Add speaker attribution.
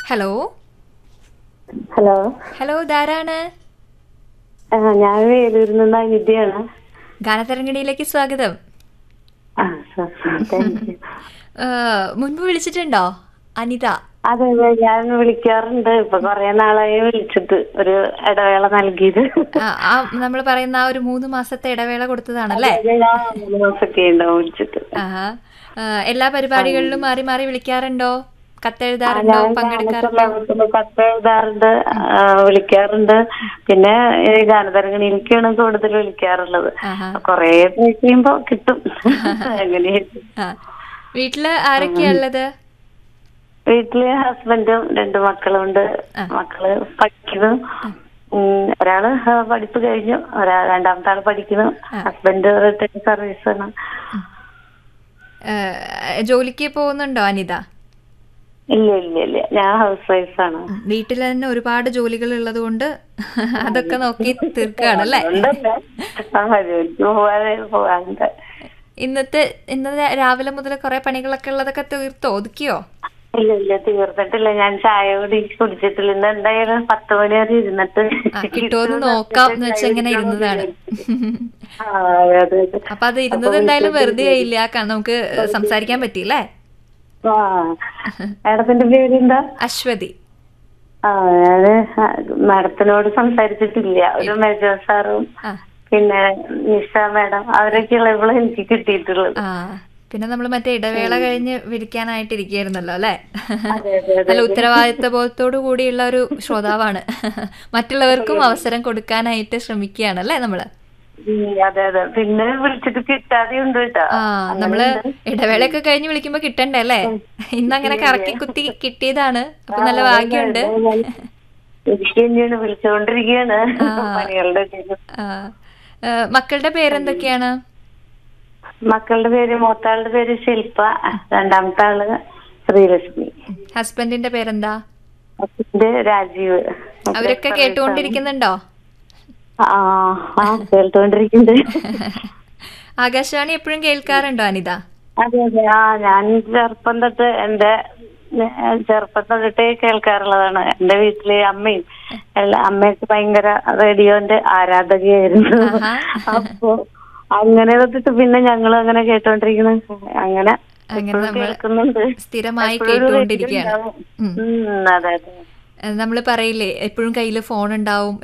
Speaker 1: Hello
Speaker 2: hello
Speaker 1: hello ഇതാരാണ്
Speaker 2: ആ, ഞാൻ വേലൂരിൽ നിന്ന് അനിതയാണ്
Speaker 1: ഗാനതരംഗിണിയിലേക്ക് സ്വാഗതം
Speaker 2: ആ സ- താങ്ക് യു.
Speaker 1: ആ, മുൻപ് വിളിച്ചിട്ടുണ്ടോ അനിത
Speaker 2: അതെ അതെ ഞാൻ വിളിക്കാറുണ്ട് ഇപ്പൊ കൊറേ നാളായി വിളിച്ചിട്ട് ഒരു ഇടവേള നൽകിയത്
Speaker 1: ആ നമ്മൾ പറയുന്ന ആ ഒരു മൂന്ന് മാസത്തെ ഇടവേള കൊടുത്തതാണല്ലേ
Speaker 2: ഞാൻ മൂന്ന് മാസമൊക്കെ ഉണ്ടാവും വിളിച്ചിട്ട്
Speaker 1: ആഹാ ആ, എല്ലാ പരിപാടികളിലും മാറി മാറി വിളിക്കാറുണ്ടോ കത്തെഴുതാറുണ്ടോ
Speaker 2: ഞാൻ
Speaker 1: പങ്കെടുക്കാറുണ്ടോ
Speaker 2: ഗാനസല്ലാപത്തിന് കത്ത് എഴുതാറുണ്ട് ആ, വിളിക്കാറുണ്ട് പിന്നെ ഈ ഗാനതരംഗണിയിലേക്കാണ് കൂടുതൽ വിളിക്കാറുള്ളത്
Speaker 1: ആഹാ
Speaker 2: കൊറേ കഴിയുമ്പോ കിട്ടും അങ്ങനെയായിട്ട്
Speaker 1: ആ വീട്ടില് ആരൊക്കെയാ ഉള്ളത്
Speaker 2: വീട്ടില് ഹസ്ബൻഡും രണ്ട് മക്കളുണ്ട് മക്കള് പഠിക്കുന്നു ഉം, ഒരാള് ആ, പഠിപ്പ് കഴിഞ്ഞു ഒരാ രണ്ടാമത്തെ ആള് പഠിക്കുന്നു ഹസ്ബൻഡ് റിട്ടയർഡ് സർവീസ് ആണ്
Speaker 1: ആ, ജോലിക്ക് പോകുന്നുണ്ടോ അനിത
Speaker 2: ഇല്ല ഇല്ല ഇല്ല ഞാൻ ഹൗസ് വൈഫ് ആണ്
Speaker 1: ഉം, വീട്ടിൽ തന്നെ ഒരുപാട് ജോലികൾ ഉള്ളത് കൊണ്ട് അതൊക്കെ നോക്കി തീർക്കുകയാണല്ലേ
Speaker 2: ഉണ്ടല്ലോ. ആ ജോലിക്ക് പോവാതെ പോവാണ്ട്
Speaker 1: ഇന്നത്തെ ഇന്നത്തെ രാവിലെ മുതൽ കുറെ പണികളൊക്കെ ഉള്ളതൊക്കെ തീർത്തോ ഒതുക്കിയോ
Speaker 2: ഇല്ല ഇല്ല തീർന്നിട്ടില്ല ഞാൻ ചായ കുടി കുടിച്ചിട്ടില്ല ഇന്ന് എന്തായാലും പത്ത് മണി വരെ ഇരുന്നിട്ട്
Speaker 1: ആ, കിട്ടുമോന്ന് നോക്കാം എന്ന് വെച്ച് ഇങ്ങനെ ഇരുന്നതാണ്
Speaker 2: ആ, അതെ അതെ അതെ
Speaker 1: അപ്പൊ അത് ഇരുന്നത് എന്തായാലും വെറുതെ ആയില്ല കാരണം നമുക്ക് സംസാരിക്കാൻ പറ്റിയില്ലേ
Speaker 2: ആ മാഡത്തിന്റെ പേരെന്താ
Speaker 1: അശ്വതി
Speaker 2: ആ ഞാന് മാഡത്തിനോട് സംസാരിച്ചിട്ടില്ല ഒരു മെജോ സാറും
Speaker 1: ആ
Speaker 2: പിന്നെ നിഷ മാഡം അവരൊക്കെയുള്ള ഇപ്പോൾ എനിക്ക് കിട്ടിയിട്ടുള്ളത്
Speaker 1: ആ പിന്നെ നമ്മൾ മറ്റേ ഇടവേള കഴിഞ്ഞ് വിളിക്കാനായിട്ടിരിക്കുകയായിരുന്നല്ലോ അല്ലേ
Speaker 2: അതെ അതെ അതെ
Speaker 1: നല്ല ഉത്തരവാദിത്ത ബോധത്തോടു കൂടിയുള്ള ഒരു ശ്രോതാവാണ് മറ്റുള്ളവർക്കും അവസരം കൊടുക്കാനായിട്ട് ശ്രമിക്കുകയാണ് അല്ലേ നമ്മള്
Speaker 2: ഉം, അതെ അതെ പിന്നെ വിളിച്ചിട്ട് കിട്ടാതെ ഉണ്ട് കേട്ടോ
Speaker 1: ആ നമ്മള് ഇടവേളയൊക്കെ കഴിഞ്ഞ് വിളിക്കുമ്പോ കിട്ടണ്ടേ അല്ലേ ഇന്ന് അങ്ങനെ കറക്കി കുത്തി കിട്ടിയതാണ് അപ്പൊ നല്ല ഭാഗ്യമുണ്ട്
Speaker 2: എനിക്ക് തന്നെയാണ് വിളിച്ചുകൊണ്ടിരിക്കുകയാണ് പണികളുടെ ഇടയിൽ.
Speaker 1: ആ, ഏ, മക്കളുടെ പേരെന്തൊക്കെയാണ്
Speaker 2: മക്കളുടെ പേര് മൂത്താളുടെ പേര് ശില്പ രണ്ടാമത്തെ ആള് ശ്രീലക്ഷ്മി
Speaker 1: ഹസ്ബൻഡിന്റെ പേരെന്താ
Speaker 2: ഹസ്ബൻഡ് രാജീവ്
Speaker 1: അവരൊക്കെ കേട്ടുകൊണ്ടിരിക്കുന്നുണ്ടോ
Speaker 2: ആ ആ കേട്ടുകൊണ്ടിരിക്കുന്നുണ്ട്
Speaker 1: ആകാശവാണി എപ്പോഴും കേൾക്കാറുണ്ടോ അനിത
Speaker 2: അതെ അതെ ആ ഞാൻ ചെറുപ്പം തൊട്ട് എന്റെ ഏഹ്, ചെറുപ്പം തൊട്ടേ കേൾക്കാറുള്ളതാണ് എന്റെ വീട്ടില് അമ്മയും എല്ലാ അമ്മയൊക്കെ ഭയങ്കര റേഡിയോന്റെ ആരാധകയായിരുന്നു
Speaker 1: ആഹാ.
Speaker 2: അപ്പൊ അങ്ങനെ തൊട്ടിട്ട് പിന്നെ ഞങ്ങളും അങ്ങനെ കേട്ടോണ്ടിരിക്കുന്നു അങ്ങനെ
Speaker 1: അങ്ങനെ
Speaker 2: ഇപ്പോഴും
Speaker 1: നമ്മൾ
Speaker 2: കേൾക്കുന്നുണ്ട്
Speaker 1: സ്ഥിരമായി
Speaker 2: എപ്പോഴും ഒരു
Speaker 1: കേട്ടുകൊണ്ടിരിക്കുകയാണ്
Speaker 2: radio ഉണ്ടാവും. ഉം, അതെ അതെ
Speaker 1: നമ്മൾ പറയില്ലേ എപ്പോഴും കയ്യിൽ ഫോൺ ഉണ്ടാവും